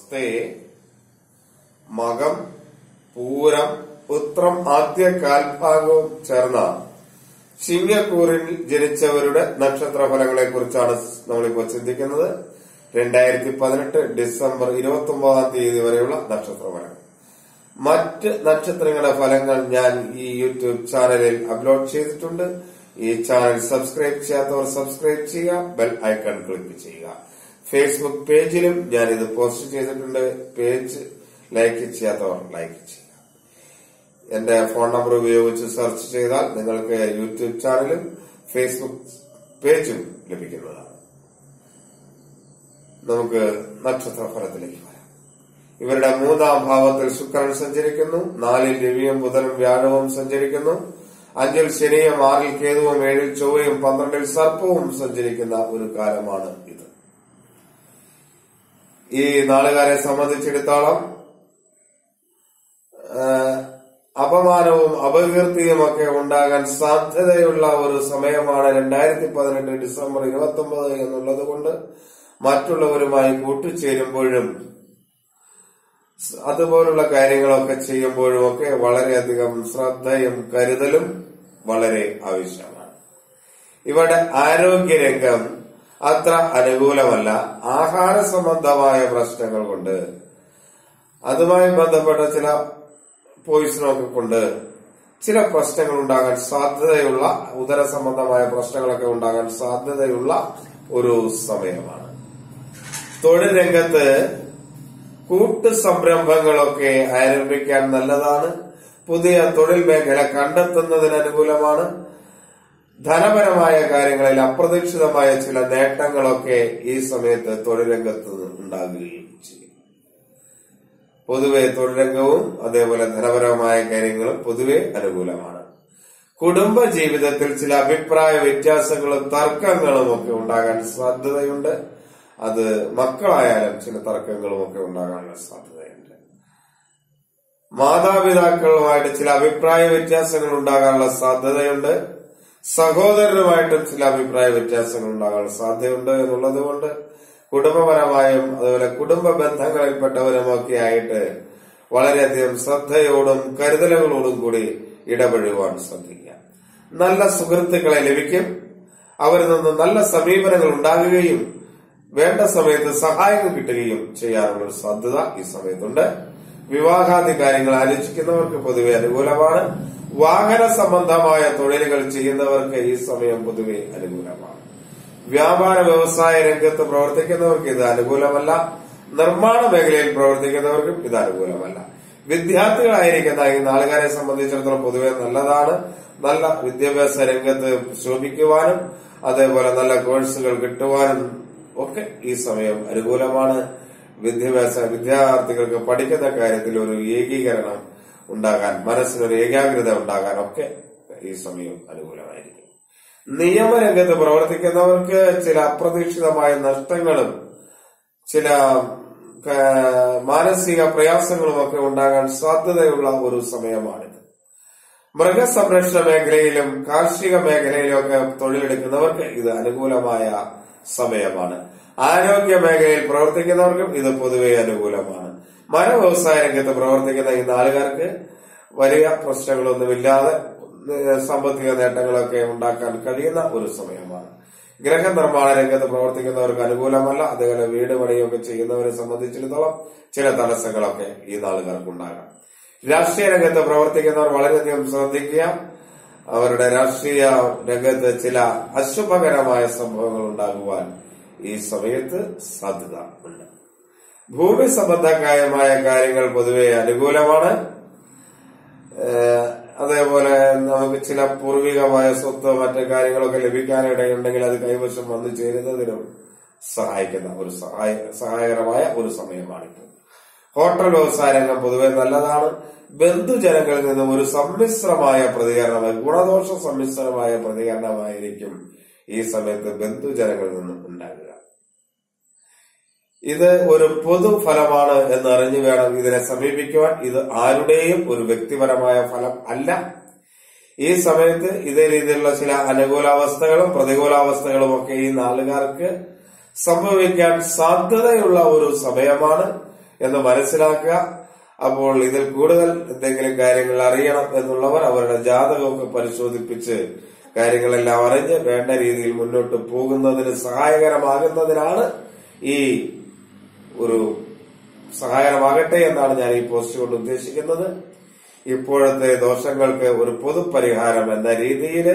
സ്വസ്തേ മകം പൂരം ഉത്രം ആദ്യ കാൽഭാഗവും ചേർന്ന ചിങ്ങക്കൂറിൽ ജനിച്ചവരുടെ നക്ഷത്ര ഫലങ്ങളെ കുറിച്ചാണ് നമ്മളിപ്പോൾ ചിന്തിക്കുന്നത് രണ്ടായിരത്തി പതിനെട്ട് ഡിസംബർ ഇരുപത്തി ഒമ്പതാം തീയതി വരെയുള്ള നക്ഷത്ര ഫലങ്ങൾ മറ്റ് നക്ഷത്രങ്ങളുടെ ഫലങ്ങൾ ഞാൻ ഈ യൂട്യൂബ് ചാനലിൽ അപ്ലോഡ് ചെയ്തിട്ടുണ്ട് ഈ ചാനൽ സബ്സ്ക്രൈബ് ചെയ്യാത്തവർ സബ്സ്ക്രൈബ് ചെയ്യുക ബെൽ ഐക്കൺ ക്ലിക്ക് ചെയ്യുക ഫേസ്ബുക്ക് പേജിലും ഞാൻ ഇത് പോസ്റ്റ് ചെയ്തിട്ടുണ്ട് പേജ് ലൈക്ക് ചെയ്യാത്തവർ ലൈക്ക് ചെയ്യുക എന്റെ ഫോൺ നമ്പർ ഉപയോഗിച്ച് സെർച്ച് ചെയ്താൽ നിങ്ങൾക്ക് യൂട്യൂബ് ചാനലും ഫേസ്ബുക്ക് പേജും ലഭിക്കുന്നതാണ് നമുക്ക് നക്ഷത്ര ഫലത്തിലേക്ക് വരാം ഇവരുടെ മൂന്നാം ഭാവത്തിൽ ശുക്രൻ സഞ്ചരിക്കുന്നു നാലിൽ രവിയും ബുധനും വ്യാഴവും സഞ്ചരിക്കുന്നു അഞ്ചിൽ ശനിയും ആറിൽ കേതുവും ഏഴിൽ ചൊവ്വയും പന്ത്രണ്ടിൽ സർപ്പവും സഞ്ചരിക്കുന്ന ഒരു കാലമാണ് ഇത് ഈ നാളുകാരെ സംബന്ധിച്ചിടത്തോളം അപമാനവും അപകീർത്തിയും ഒക്കെ ഉണ്ടാകാൻ സാധ്യതയുള്ള ഒരു സമയമാണ് രണ്ടായിരത്തി പതിനെട്ട് ഡിസംബർ ഇരുപത്തി ഒമ്പത് എന്നുള്ളത് കൊണ്ട് മറ്റുള്ളവരുമായി കൂട്ടുചേരുമ്പോഴും അതുപോലുള്ള കാര്യങ്ങളൊക്കെ ചെയ്യുമ്പോഴും ഒക്കെ വളരെയധികം ശ്രദ്ധയും കരുതലും വളരെ ആവശ്യമാണ് ഇവിടെ ആരോഗ്യരംഗം അത്ര അനുകൂലമല്ല ആഹാര സംബന്ധമായ പ്രശ്നങ്ങൾ കൊണ്ട് അതുമായി ബന്ധപ്പെട്ട ചില പോയിസണൊക്കെ കൊണ്ട് ചില പ്രശ്നങ്ങൾ ഉണ്ടാകാൻ സാധ്യതയുള്ള ഉദര സംബന്ധമായ പ്രശ്നങ്ങളൊക്കെ ഉണ്ടാകാൻ സാധ്യതയുള്ള ഒരു സമയമാണ് തൊഴിൽ രംഗത്ത് കൂട്ടു സംരംഭങ്ങളൊക്കെ ആരംഭിക്കാൻ നല്ലതാണ് പുതിയ തൊഴിൽ മേഖല കണ്ടെത്തുന്നതിന് അനുകൂലമാണ് ധനപരമായ കാര്യങ്ങളിൽ അപ്രതീക്ഷിതമായ ചില നേട്ടങ്ങളൊക്കെ ഈ സമയത്ത് തൊഴിൽ രംഗത്ത് ഉണ്ടാകുകയും ചെയ്യും പൊതുവെ തൊഴിലംഗവും അതേപോലെ ധനപരമായ കാര്യങ്ങളും പൊതുവെ അനുകൂലമാണ് കുടുംബ ജീവിതത്തിൽ ചില അഭിപ്രായ വ്യത്യാസങ്ങളും തർക്കങ്ങളും ഒക്കെ ഉണ്ടാകാൻ സാധ്യതയുണ്ട് അത് മക്കളായാലും ചില തർക്കങ്ങളും ഒക്കെ ഉണ്ടാകാനുള്ള സാധ്യതയുണ്ട് മാതാപിതാക്കളുമായിട്ട് ചില അഭിപ്രായ വ്യത്യാസങ്ങൾ ഉണ്ടാകാനുള്ള സാധ്യതയുണ്ട് സഹോദരനുമായിട്ടും ചില അഭിപ്രായ വ്യത്യാസങ്ങൾ ഉണ്ടാകാനുള്ള സാധ്യതയുണ്ട് എന്നുള്ളത് കൊണ്ട് കുടുംബപരമായും അതുപോലെ കുടുംബ ബന്ധങ്ങളിൽപ്പെട്ടവരുമൊക്കെ ആയിട്ട് വളരെയധികം ശ്രദ്ധയോടും കരുതലുകളോടും കൂടി ഇടപഴകുവാൻ ശ്രദ്ധിക്കുക നല്ല സുഹൃത്തുക്കളെ ലഭിക്കും അവരിൽ നിന്ന് നല്ല സമീപനങ്ങൾ ഉണ്ടാകുകയും വേണ്ട സമയത്ത് സഹായങ്ങൾ കിട്ടുകയും ചെയ്യാനുള്ള ഒരു സാധ്യത ഈ സമയത്തുണ്ട് വിവാഹാദി കാര്യങ്ങൾ ആലോചിക്കുന്നവർക്ക് പൊതുവെ അനുകൂലമാണ് വാഹന സംബന്ധമായ തൊഴിലുകൾ ചെയ്യുന്നവർക്ക് ഈ സമയം പൊതുവെ അനുകൂലമാണ് വ്യാപാര വ്യവസായ രംഗത്ത് പ്രവർത്തിക്കുന്നവർക്ക് ഇത് അനുകൂലമല്ല നിർമ്മാണ മേഖലയിൽ പ്രവർത്തിക്കുന്നവർക്കും ഇത് അനുകൂലമല്ല വിദ്യാർത്ഥികളായിരിക്കുന്ന ഈ നാളുകാരെ സംബന്ധിച്ചിടത്തോളം പൊതുവെ നല്ലതാണ് നല്ല വിദ്യാഭ്യാസ രംഗത്ത് ശോഭിക്കുവാനും അതേപോലെ നല്ല കോഴ്സുകൾ കിട്ടുവാനും ഒക്കെ ഈ സമയം അനുകൂലമാണ് വിദ്യാഭ്യാസ വിദ്യാർത്ഥികൾക്ക് പഠിക്കുന്ന കാര്യത്തിൽ ഒരു ഏകീകരണം ഉണ്ടാകാൻ മനസ്സിനൊരു ഏകാഗ്രത ഉണ്ടാകാൻ ഒക്കെ ഈ സമയം അനുകൂലമായിരിക്കും നിയമരംഗത്ത് പ്രവർത്തിക്കുന്നവർക്ക് ചില അപ്രതീക്ഷിതമായ നഷ്ടങ്ങളും ചില മാനസിക പ്രയാസങ്ങളും ഒക്കെ ഉണ്ടാകാൻ സാധ്യതയുള്ള ഒരു സമയമാണിത് മൃഗസംരക്ഷണ മേഖലയിലും കാർഷിക മേഖലയിലും ഒക്കെ തൊഴിലെടുക്കുന്നവർക്ക് ഇത് അനുകൂലമായ സമയമാണ് ആരോഗ്യ മേഖലയിൽ പ്രവർത്തിക്കുന്നവർക്കും ഇത് പൊതുവെ അനുകൂലമാണ് മര വ്യവസായ രംഗത്ത് പ്രവർത്തിക്കുന്ന ഈ നാളുകാർക്ക് വലിയ പ്രശ്നങ്ങളൊന്നുമില്ലാതെ സാമ്പത്തിക നേട്ടങ്ങളൊക്കെ ഉണ്ടാക്കാൻ കഴിയുന്ന ഒരു സമയമാണ് ഗ്രഹനിർമ്മാണ രംഗത്ത് പ്രവർത്തിക്കുന്നവർക്ക് അനുകൂലമല്ല അതേപോലെ വീട് പണിയൊക്കെ ചെയ്യുന്നവരെ സംബന്ധിച്ചിടത്തോളം ചില തടസ്സങ്ങളൊക്കെ ഈ നാളുകാർക്ക് ഉണ്ടാകാം രാഷ്ട്രീയ രംഗത്ത് പ്രവർത്തിക്കുന്നവർ വളരെയധികം ശ്രദ്ധിക്കുക അവരുടെ രാഷ്ട്രീയ രംഗത്ത് ചില അശുഭകരമായ സംഭവങ്ങൾ ഉണ്ടാകുവാൻ ഈ സമയത്ത് സാധ്യത ഉണ്ട് ഭൂമി സംബന്ധമായ കാര്യങ്ങൾ പൊതുവെ അനുകൂലമാണ് അതേപോലെ നമുക്ക് ചില പൂർവികമായ സ്വത്തോ മറ്റു കാര്യങ്ങളൊക്കെ ലഭിക്കാനിടയുണ്ടെങ്കിൽ അത് കൈവശം വന്നു ചേരുന്നതിനും സഹായിക്കുന്ന ഒരു സഹായ സഹായകരമായ ഒരു സമയമാണിപ്പോൾ ഹോട്ടൽ വ്യവസായ രംഗം പൊതുവെ നല്ലതാണ് ബന്ധുജനങ്ങളിൽ നിന്നും ഒരു സമ്മിശ്രമായ പ്രതികരണം ഗുണദോഷ സമ്മിശ്രമായ പ്രതികരണമായിരിക്കും ഈ സമയത്ത് ബന്ധുജനങ്ങളിൽ നിന്നും ഉണ്ടാകുക ഇത് ഒരു പൊതുഫലമാണ് എന്ന് അറിഞ്ഞു വേണം ഇതിനെ സമീപിക്കുവാൻ ഇത് ആരുടെയും ഒരു വ്യക്തിപരമായ ഫലം അല്ല ഈ സമയത്ത് ഇതേ രീതിയിലുള്ള ചില അനുകൂലാവസ്ഥകളും പ്രതികൂലാവസ്ഥകളും ഒക്കെ ഈ നാളുകാർക്ക് സംഭവിക്കാൻ സാധ്യതയുള്ള ഒരു സമയമാണ് എന്ന് മനസ്സിലാക്കുക അപ്പോൾ ഇതിൽ കൂടുതൽ എന്തെങ്കിലും കാര്യങ്ങൾ അറിയണം എന്നുള്ളവർ അവരുടെ ജാതകമൊക്കെ പരിശോധിപ്പിച്ച് കാര്യങ്ങളെല്ലാം അറിഞ്ഞ് വേണ്ട രീതിയിൽ മുന്നോട്ട് പോകുന്നതിന് സഹായകരമാകുന്നതിനാണ് ഈ ഒരു സഹായകരമാകട്ടെ എന്നാണ് ഞാൻ ഈ പോസ്റ്റ് കൊണ്ട് ഉദ്ദേശിക്കുന്നത് ഇപ്പോഴത്തെ ദോഷങ്ങൾക്ക് ഒരു പൊതുപരിഹാരം എന്ന രീതിയിൽ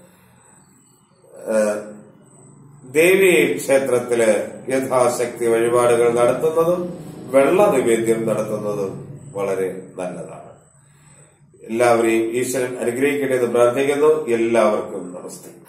ദേവീ ക്ഷേത്രത്തില് യഥാശക്തി വഴിപാടുകൾ നടത്തുന്നതും വെള്ള നിവേദ്യം നടത്തുന്നതും വളരെ നല്ലതാണ് എല്ലാവരെയും ഈശ്വരൻ അനുഗ്രഹിക്കട്ടെ എന്ന് പ്രാർത്ഥിക്കുന്നു എല്ലാവർക്കും നമസ്തേ